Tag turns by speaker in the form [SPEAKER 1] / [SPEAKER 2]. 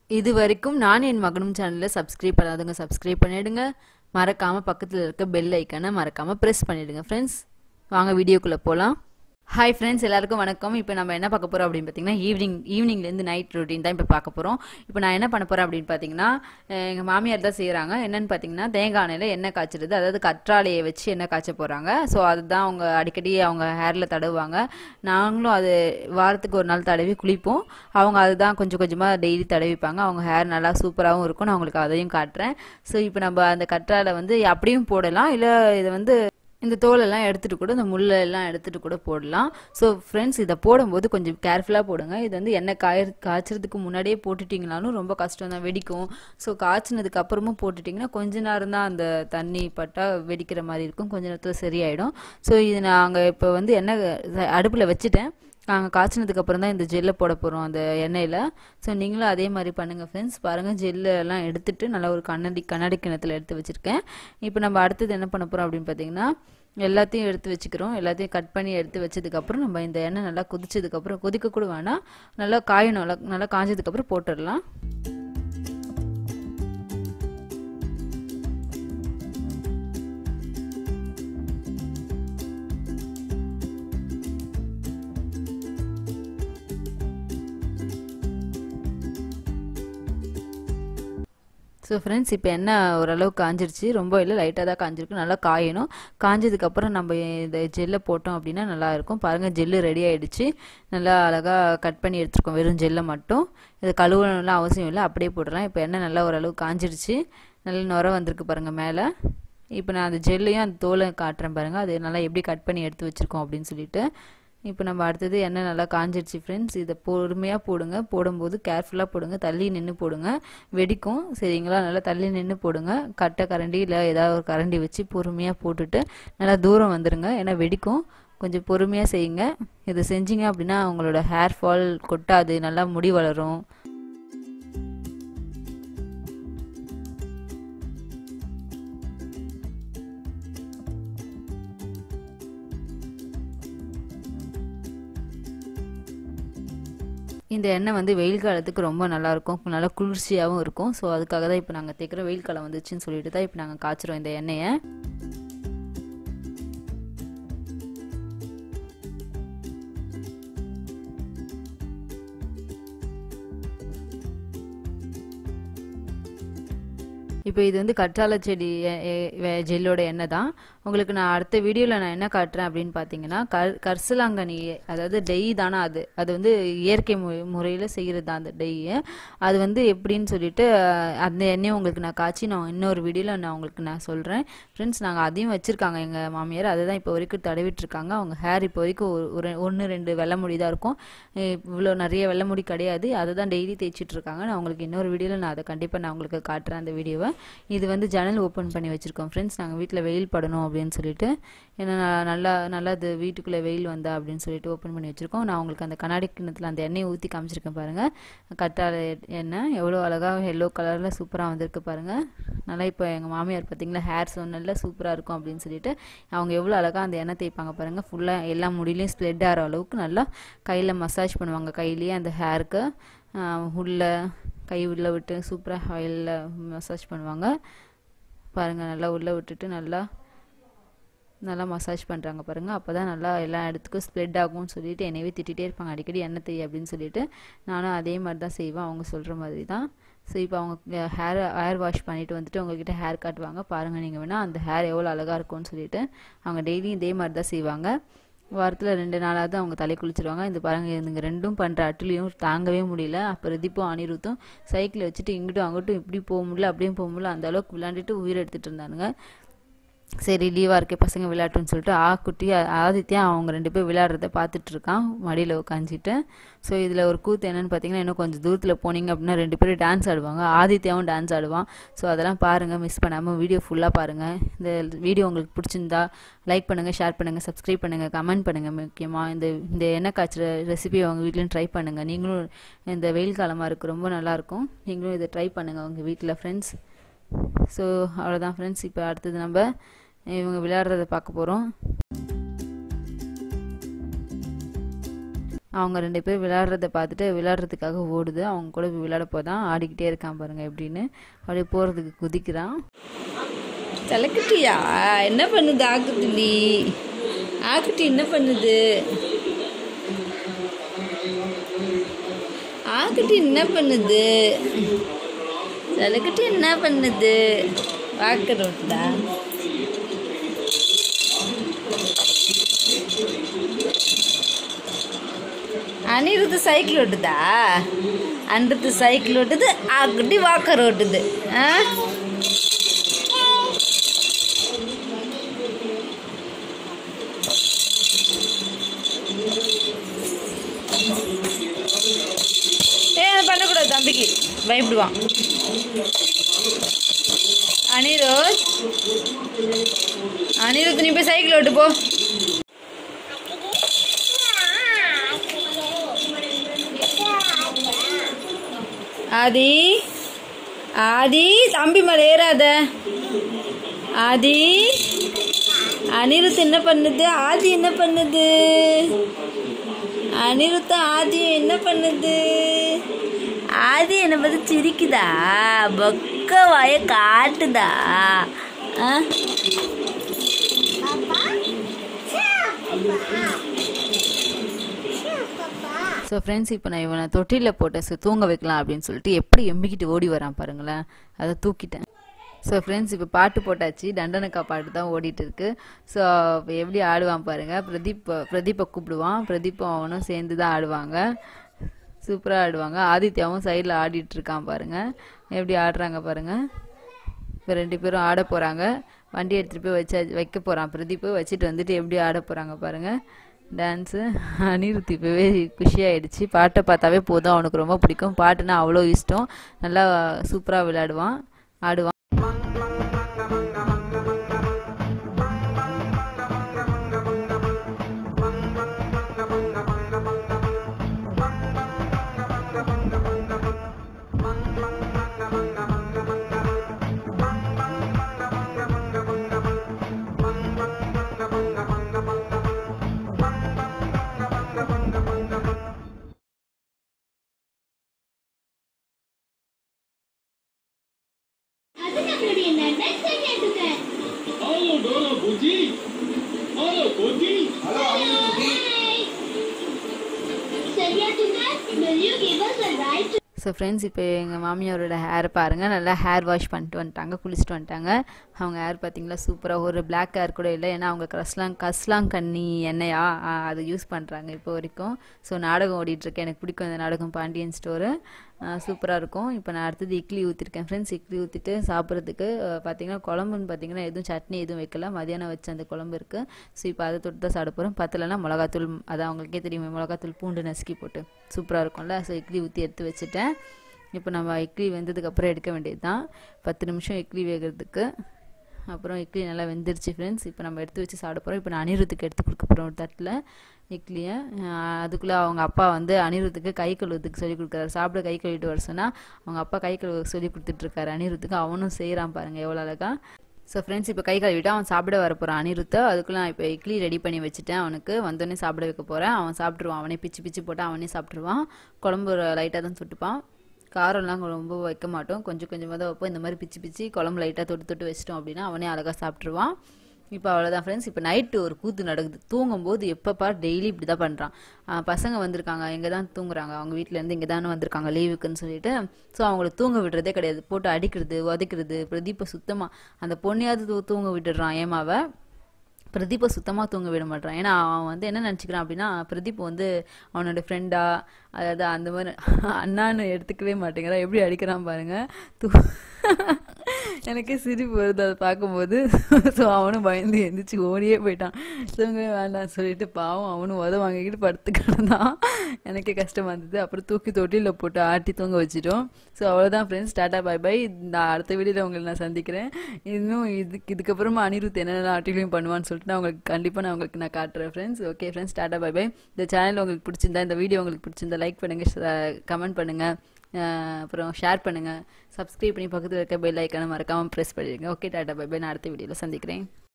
[SPEAKER 1] இது வரைக்கும் நான் என் மகனும் சேனலில் சப்ஸ்கிரைப் பண்ணாதவங்க சப்ஸ்கிரைப் பண்ணிடுங்க மறக்காமல் பக்கத்தில் இருக்க பெல் ஐக்கானை மறக்காமல் ப்ரெஸ் பண்ணிடுங்க ஃப்ரெண்ட்ஸ் வாங்க வீடியோக்குள்ளே போகலாம் ஹாய் ஃப்ரெண்ட்ஸ் எல்லாருக்கும் வணக்கம் இப்போ நம்ம என்ன பார்க்க போகிறோம் அப்படின்னு பார்த்தீங்கன்னா ஈவினிங் ஈவினிங்லேருந்து நைட் ரொட்டீன் தான் இப்போ பார்க்க போகிறோம் இப்போ நான் என்ன பண்ண போகிறேன் அப்படின்னு பார்த்தீங்கன்னா எங்கள் மாமியார் தான் செய்கிறாங்க என்னன்னு பார்த்தீங்கன்னா தேங்காய் எண்ணெயில் எண்ணெய் காய்ச்சிருது அதாவது கற்றாழையை வச்சு எண்ணெய் காய்ச்ச போகிறாங்க ஸோ அதுதான் அவங்க அடிக்கடி அவங்க ஹேரில் தடவுவாங்க நாங்களும் அது வாரத்துக்கு ஒரு நாள் தடவி குளிப்போம் அவங்க அதுதான் கொஞ்சம் கொஞ்சமாக டெய்லி தடவிப்பாங்க அவங்க ஹேர் நல்லா சூப்பராகவும் இருக்கும் நான் உங்களுக்கு அதையும் காட்டுறேன் ஸோ இப்போ நம்ம அந்த கற்றாழை வந்து அப்படியும் போடலாம் இல்லை இதை வந்து இந்த தோலெல்லாம் எடுத்துகிட்டு கூட இந்த முள்ளெல்லாம் எடுத்துகிட்டு கூட போடலாம் ஸோ ஃப்ரெண்ட்ஸ் இதை போடும்போது கொஞ்சம் கேர்ஃபுல்லாக போடுங்க இது வந்து எண்ணெய் காய காய்ச்சறதுக்கு முன்னாடியே போட்டுட்டிங்கனாலும் ரொம்ப கஷ்டம் தான் வெடிக்கும் ஸோ காய்ச்சினதுக்கு அப்புறமும் போட்டுட்டிங்கன்னா கொஞ்ச நேரம் தான் அந்த தண்ணி பட்டால் வெடிக்கிற மாதிரி இருக்கும் கொஞ்ச நேரத்தில் சரியாயிடும் ஸோ இது நாங்கள் இப்போ வந்து எண்ணெய் அடுப்பில் வச்சுட்டேன் நாங்கள் காய்ச்சினதுக்கு அப்புறம் தான் இந்த ஜெல்லை போட போகிறோம் அந்த எண்ணெயில் ஸோ நீங்களும் அதே மாதிரி பண்ணுங்கள் ஃப்ரெண்ட்ஸ் பாருங்கள் ஜெல்லு எல்லாம் எடுத்துட்டு நல்லா ஒரு கண்ணாடி கண்ணாடி கிணத்துல எடுத்து வச்சுருக்கேன் இப்போ நம்ம அடுத்தது என்ன பண்ண போகிறோம் அப்படின்னு பார்த்தீங்கன்னா எல்லாத்தையும் எடுத்து வச்சுக்கிறோம் எல்லாத்தையும் கட் பண்ணி எடுத்து வச்சதுக்கப்புறம் நம்ம இந்த எண்ணெய் நல்லா கொதிச்சதுக்கப்புறம் கொதிக்க கூட வேணாம் நல்லா காயணும் நல்லா நல்லா காஞ்சதுக்கப்புறம் போட்டுடலாம் ஸோ ஃப்ரெண்ட்ஸ் இப்போ என்ன ஓரளவு காஞ்சிருச்சு ரொம்ப இல்லை லைட்டாக தான் காஞ்சிருக்கு நல்லா காயணும் காஞ்சதுக்கப்புறம் நம்ம இந்த ஜெல்லை போட்டோம் அப்படின்னா நல்லா இருக்கும் பாருங்கள் ஜெல்லு ரெடி ஆகிடுச்சு நல்லா அழகாக கட் பண்ணி எடுத்துருக்கோம் வெறும் ஜெல்லை மட்டும் இது கழுவணும்லாம் அவசியம் இல்லை அப்படியே போட்டுடலாம் இப்போ எண்ணெய் நல்லா ஓரளவு காஞ்சிருச்சு நல்லா நுர வந்திருக்கு பாருங்கள் மேலே இப்போ நான் அந்த ஜெல்லையும் அந்த தோலை காட்டுறேன் பாருங்கள் அது நல்லா எப்படி கட் பண்ணி எடுத்து வச்சுருக்கோம் அப்படின்னு சொல்லிட்டு இப்போ நம்ம அடுத்தது எண்ணெய் நல்லா காஞ்சிடுச்சு ஃப்ரெண்ட்ஸ் இதை பொறுமையாக போடுங்க போடும்போது கேர்ஃபுல்லாக போடுங்க தள்ளி நின்று போடுங்க வெடிக்கும் சரிங்களா நல்லா தள்ளி நின்று போடுங்க கட்டை கரண்டி இல்லை ஏதாவது ஒரு கரண்டி வச்சு பொறுமையாக போட்டுட்டு நல்லா தூரம் வந்துடுங்க ஏன்னா வெடிக்கும் கொஞ்சம் பொறுமையாக செய்யுங்க இதை செஞ்சீங்க அப்படின்னா உங்களோட ஹேர் ஃபால் கொட்டாது நல்லா முடி வளரும் இந்த எண்ணெய் வந்து வெயில் காலத்துக்கு ரொம்ப நல்லாயிருக்கும் நல்லா குளிர்ச்சியாகவும் இருக்கும் ஸோ அதுக்காக தான் இப்போ நாங்கள் தேக்கிறோம் வெயில் காலம் வந்துச்சுன்னு சொல்லிட்டு தான் இப்போ நாங்கள் காய்ச்சிரோம் இந்த எண்ணெயை இப்போ இது வந்து கற்றாழை செடி ஜெல்லோட எண்ணெய் தான் உங்களுக்கு நான் அடுத்த வீடியோவில் நான் என்ன காட்டுறேன் அப்படின்னு பார்த்தீங்கன்னா கர் கர்சலாங்கனி அதாவது டெய் தானே அது அது வந்து இயற்கை மு முறையில் செய்கிறது தான் அந்த டெய்யை அது வந்து எப்படின்னு சொல்லிட்டு அந்த எண்ணெயை உங்களுக்கு நான் காய்ச்சி நான் இன்னொரு வீடியோவில் நான் உங்களுக்கு நான் சொல்கிறேன் ஃப்ரெண்ட்ஸ் நாங்கள் அதையும் வச்சுருக்காங்க எங்கள் மாமியார் அதை தான் இப்போ வரைக்கும் தடவிட்டுருக்காங்க அவங்க ஹேர் இப்போ வரைக்கும் ஒரு ஒன்று ரெண்டு வெள்ளை முடி தான் இருக்கும் இவ்வளோ நிறைய வெள்ளை முடி கிடையாது அதை தான் டெய்லி தேய்ச்சிட்ருக்காங்க நான் உங்களுக்கு இன்னொரு வீடியோவில் நான் அதை கண்டிப்பாக நான் உங்களுக்கு காட்டுறேன் அந்த வீடியோவை இது வந்து ஜன்னல் ஓப்பன் பண்ணி வச்சுருக்கோம் ஃப்ரெண்ட்ஸ் நாங்கள் வீட்டில் வெயில் படணும் அப்படின்னு சொல்லிட்டு ஏன்னா நல்லா நல்லா அது வீட்டுக்குள்ளே வெயில் வந்தா அப்படின்னு சொல்லிட்டு ஓப்பன் பண்ணி வச்சுருக்கோம் நான் உங்களுக்கு அந்த கண்ணாடி கிணத்துல அந்த எண்ணெயை ஊற்றி காமிச்சிருக்கேன் பாருங்கள் கட்டாழை எண்ணெய் எவ்வளோ அழகாக எல்லோ கலரில் சூப்பராக வந்திருக்கு பாருங்கள் நல்லா இப்போ எங்கள் மாமியார் பார்த்தீங்களா ஹேர் சொன்னல சூப்பராக இருக்கும் அப்படின்னு சொல்லிட்டு அவங்க எவ்வளோ அழகாக அந்த எண்ணெய் தேய்ப்பாங்க பாருங்கள் ஃபுல்லாக எல்லா முடியிலையும் ஸ்ப்ரெட் ஆகிற அளவுக்கு நல்லா கையில் மசாஜ் பண்ணுவாங்க கையிலேயே அந்த ஹேருக்கு உள்ள கை உள்ளே விட்டு சூப்பராக ஆயிலில் மசாஜ் பண்ணுவாங்க பாருங்கள் நல்லா உள்ளே விட்டுட்டு நல்லா நல்லா மசாஜ் பண்ணுறாங்க பாருங்கள் அப்போ தான் நல்லா எல்லா இடத்துக்கும் ஸ்ப்ரெட் ஆகும்னு சொல்லிட்டு என்னையவே திட்டிகிட்டே இருப்பாங்க அடிக்கடி எண்ணெய் தேய் அப்படின்னு சொல்லிட்டு நானும் அதே மாதிரி தான் செய்வேன் அவங்க சொல்கிற மாதிரி தான் ஸோ இப்போ அவங்க ஹேர் ஹேர் வாஷ் பண்ணிவிட்டு வந்துட்டு உங்ககிட்ட ஹேர் காட்டுவாங்க பாருங்கள் நீங்கள் வேணால் அந்த ஹேர் எவ்வளோ அழகாக இருக்கும்னு சொல்லிட்டு அவங்க டெய்லியும் இதே மாதிரி தான் செய்வாங்க வாரத்தில் ரெண்டு நாளாவது அவங்க தலை குளிச்சிருவாங்க இந்த பாருங்கள் இதுங்க ரெண்டும் பண்ணுற அட்டுலையும் தாங்கவே முடியல அப்போ ரிதிப்பும் அனிருத்தும் சைக்கிளை வச்சுட்டு இங்கிட்டும் அங்கிட்டும் இப்படி போக முடியல அப்படியும் போக முடியல அந்த அளவுக்கு விளாண்டுட்டு உயிர் எடுத்துகிட்டு இருந்தானுங்க சரி லீவாக இருக்கே பசங்க விளையாட்டுன்னு சொல்லிட்டு ஆ குட்டி ஆதித்யா அவங்க ரெண்டு பேர் விளையாடுறத பார்த்துட்டு இருக்கான் மடியில் உட்காந்துட்டு ஸோ இதில் ஒரு கூத்து என்னென்னு பார்த்தீங்கன்னா இன்னும் கொஞ்சம் தூரத்தில் போனீங்க அப்படின்னா ரெண்டு பேரும் டான்ஸ் ஆடுவாங்க ஆதித்யாவும் டான்ஸ் ஆடுவான் ஸோ அதெல்லாம் பாருங்கள் மிஸ் பண்ணாமல் வீடியோ ஃபுல்லாக பாருங்கள் இந்த வீடியோ உங்களுக்கு பிடிச்சிருந்தா லைக் பண்ணுங்கள் ஷேர் பண்ணுங்கள் சப்ஸ்கிரைப் பண்ணுங்கள் கமெண்ட் பண்ணுங்கள் முக்கியமாக இந்த இந்த எண்ணெய் காய்ச்சற ரெசிபி அவங்க வீட்லேயும் ட்ரை பண்ணுங்கள் நீங்களும் இந்த வெயில் காலமாக இருக்குது ரொம்ப நல்லாயிருக்கும் நீங்களும் இதை ட்ரை பண்ணுங்கள் உங்கள் வீட்டில் ஃப்ரெண்ட்ஸ் ஸோ அவ்வளோதான் ஃப்ரெண்ட்ஸ் இப்போ அடுத்தது நம்ம இவங்க விளையாடுறத பார்க்க போகிறோம் அவங்க ரெண்டு பேர் விளையாடுறத பார்த்துட்டு விளையாடுறதுக்காக ஓடுது அவங்க கூட போய் விளையாட போதான் ஆடிக்கிட்டே இருக்கான் பாருங்க எப்படின்னு அப்படியே போகிறதுக்கு குதிக்கிறான் தலைக்குட்டியா என்ன பண்ணுது ஆக்குத்துலி ஆக்குட்டி என்ன பண்ணுது ஆக்குட்டி என்ன பண்ணுது தலைக்குட்டி என்ன பண்ணுது வாக்கு ரோட்டுதா அனிருத்து சைக்கிள் ஓட்டுதா அன்றது சைக்கிள் ஓட்டுது ஆக்குட்டி வாக்கர் ஓட்டுது ஆ ஏ அதை பண்ணக்கூடாது தம்பிக்கு பயப்படுவான் அனிருத் அனிருத் நீ போய் சைக்கிள் ஓட்டு போ ஆதி ஆதி தம்பி மேலே ஏறாத ஆதி அனிருத் என்ன பண்ணுது ஆதி என்ன பண்ணுது அனிருத்த ஆதி என்ன பண்ணுது ஆதி என்னை பார்த்து சிரிக்குதா பக்க வாய காட்டுதா ஆ? ஸோ ஃப்ரெண்ட்ஸ் இப்போ நான் இவனை தொட்டிலில் போட்டேன் ஸோ தூங்க வைக்கலாம் அப்படின்னு சொல்லிட்டு எப்படி எம்பிக்கிட்டு ஓடி வரான் பாருங்களேன் அதை தூக்கிட்டேன் ஸோ ஃப்ரெண்ட்ஸ் இப்போ பாட்டு போட்டாச்சு தண்டனக்கா பாட்டு தான் ஓடிட்டு இருக்கு ஸோ இப்போ எப்படி ஆடுவான் பாருங்க பிரதீப் பிரதீப்பை கூப்பிடுவான் பிரதீப்பும் அவனும் சேர்ந்து தான் ஆடுவாங்க சூப்பராக ஆடுவாங்க ஆதித்யாவும் சைடில் ஆடிட்டு இருக்கான் பாருங்க எப்படி ஆடுறாங்க பாருங்க இப்போ ரெண்டு பேரும் ஆட போகிறாங்க வண்டி எடுத்துகிட்டு போய் வச்சா வைக்க போகிறான் பிரதீப் வச்சுட்டு வந்துட்டு எப்படி ஆட போகிறாங்க பாருங்க டான்ஸு அனிருத் இப்போவே குஷியாயிடுச்சு பாட்டை பார்த்தாவே போதும் அவனுக்கு ரொம்ப பிடிக்கும் பாட்டுனா அவ்வளோ இஷ்டம் நல்லா சூப்பராக விளையாடுவான் ஆடுவான்
[SPEAKER 2] அது நம்மளுடைய நன்னத்தை கேட்டுட்டேன்
[SPEAKER 3] Hallo Dora Buji. Hallo Buji.
[SPEAKER 2] சரியா சொன்னா will you give us a ride to
[SPEAKER 1] so friends இப்போ எங்கள் மாமியாரோட ஹேர் பாருங்கள் நல்லா ஹேர் வாஷ் பண்ணிட்டு வந்துட்டாங்க குளிச்சுட்டு வந்துட்டாங்க அவங்க ஹேர் பார்த்தீங்களா சூப்பராக ஒரு Black ஹேர் கூட இல்லை ஏன்னா அவங்க கஸ்லாங் கஸ்லாங் கண்ணி எண்ணெயா ஆ, அது யூஸ் பண்ணுறாங்க இப்போ வரைக்கும் ஸோ நாடகம் ஓடிட்டுருக்கு எனக்கு பிடிக்கும் இந்த நாடகம் பாண்டியன் ஸ்டோரு சூப்பராக இருக்கும் இப்போ நான் அடுத்தது இட்லி ஊற்றிருக்கேன் ஃப்ரெண்ட்ஸ் இட்லி ஊற்றிட்டு சாப்பிட்றதுக்கு பார்த்தீங்கன்னா குழம்புன்னு பார்த்தீங்கன்னா எதுவும் சட்னி எதுவும் வைக்கல மதியானம் வச்ச அந்த குழம்பு இருக்குது ஸோ இப்போ அதை தொட்டு தான் சாப்பிட போகிறோம் பத்தலைன்னா மிளகாத்தூள் அது அவங்களுக்கே தெரியுமே மிளகாத்தூள் பூண்டு நசுக்கி போட்டு சூப்பராக இருக்கும்ல ஸோ இட்லி ஊற்றி எடுத்து வச்சுட்டேன் இப்போ நம்ம இட்லி வெந்ததுக்கப்புறம் எடுக்க வேண்டியது தான் பத்து நிமிஷம் இட்லி வேகிறதுக்கு அப்புறம் இட்லி நல்லா வெந்துருச்சு ஃப்ரெண்ட்ஸ் இப்போ நம்ம எடுத்து வச்சு சாப்பிட போகிறோம் இப்போ நான் அனிருத்துக்கு எடுத்து கொடுக்க போகிறோம் ஒரு தட்டில் இட்லியை அதுக்குள்ளே அவங்க அப்பா வந்து அனிருத்துக்கு கை கழுவுறதுக்கு சொல்லி கொடுக்குறாரு சாப்பிட கை கழுவிட்டு வர சொன்னால் அவங்க அப்பா கை கழுவ சொல்லி கொடுத்துட்ருக்காரு அனிருத்துக்கு அவனும் செய்கிறான் பாருங்கள் எவ்வளோ அழகா ஸோ ஃப்ரெண்ட்ஸ் இப்போ கை கழுவிட்டு அவன் சாப்பிட வர போகிறான் அனிருத்தை அதுக்குள்ளே நான் இப்போ இட்லி ரெடி பண்ணி வச்சுட்டேன் அவனுக்கு வந்தோடனே சாப்பிட வைக்க போகிறேன் அவன் சாப்பிட்ருவான் அவனே பிச்சு பிச்சு போட்டு அவனே சாப்பிட்ருவான் குழம்பு லைட்டாக தான் சுட்டுப்பான் காரம்லாம் ரொம்ப வைக்க மாட்டோம் கொஞ்சம் கொஞ்சமாக தான் வைப்போம் இந்த மாதிரி பிச்சு பிச்சு குழம்பு லைட்டாக தொட்டு தொட்டு வச்சிட்டோம் அப்படின்னா அவனே அழகாக சாப்பிட்ருவான் இப்போ அவ்வளோதான் ஃப்ரெண்ட்ஸ் இப்போ நைட்டு ஒரு கூத்து நடக்குது தூங்கும்போது எப்பப்பா டெய்லி இப்படி தான் பண்ணுறான் பசங்க வந்திருக்காங்க இங்கே தான் தூங்குறாங்க அவங்க வீட்டிலேருந்து இங்கே தானே வந்திருக்காங்க லீவுக்குன்னு சொல்லிட்டு ஸோ அவங்கள தூங்க விடுறதே கிடையாது போட்டு அடிக்கிறது உதைக்கிறது பிரதீப்பை சுத்தமாக அந்த பொண்ணையாவது தூ- தூங்க விட்டுடுறான் ஏமாவை பிரதீப்பை சுத்தமாக தூங்க விட மாட்டான் ஏன்னா அவன் வந்து என்ன நினச்சிக்கிறான் அப்படின்னா பிரதீப் வந்து அவனோட ஃப்ரெண்டா அதாவது அந்த மாதிரி அண்ணான்னு எடுத்துக்கவே மாட்டேங்கிறான் எப்படி அடிக்கிறான் பாருங்க தூ எனக்கே சிரிப்பு வருது அதை பார்க்கும்போது ஸோ அவனும் பயந்து எந்திரிச்சு ஓடியே போயிட்டான் தூங்கவே வேண்டாம்னு சொல்லிட்டு பாவம் அவனும் உத வாங்கிக்கிட்டு படுத்து கிடந்தான் எனக்கே கஷ்டமாக இருந்தது அப்புறம் தூக்கி தொட்டிலில் போட்டு ஆட்டி தூங்க வச்சிட்டோம் ஸோ அவ்வளோதான் ஃப்ரெண்ட்ஸ் டாட்டா பை பை இந்த அடுத்த வீடியோவில் உங்களை நான் சந்திக்கிறேன் இன்னும் இதுக்கு இதுக்கப்புறமா அனிருத் என்னென்ன ஆட்டிலையும் பண்ணுவான்னு சொல்லிட்டு நான் உங்களுக்கு கண்டிப்பாக நான் உங்களுக்கு நான் காட்டுறேன் friends okay friends tata bye bye இந்த சேனல் உங்களுக்கு பிடிச்சிருந்தா இந்த வீடியோ உங்களுக்கு பிடிச்சிருந்தா லைக் பண்ணுங்கள் கமெண்ட் பண்ணுங்கள் அப்புறம் ஷேர் பண்ணுங்கள் சப்ஸ்கிரைப் பண்ணி பக்கத்தில் இருக்க பெல் ஐக்கானை மறக்காமல் ப்ரெஸ் பண்ணிடுங்க ஓகே டாட்டா பை பை நான் அடுத்த வீடியோவில் சந்திக்கிறேன்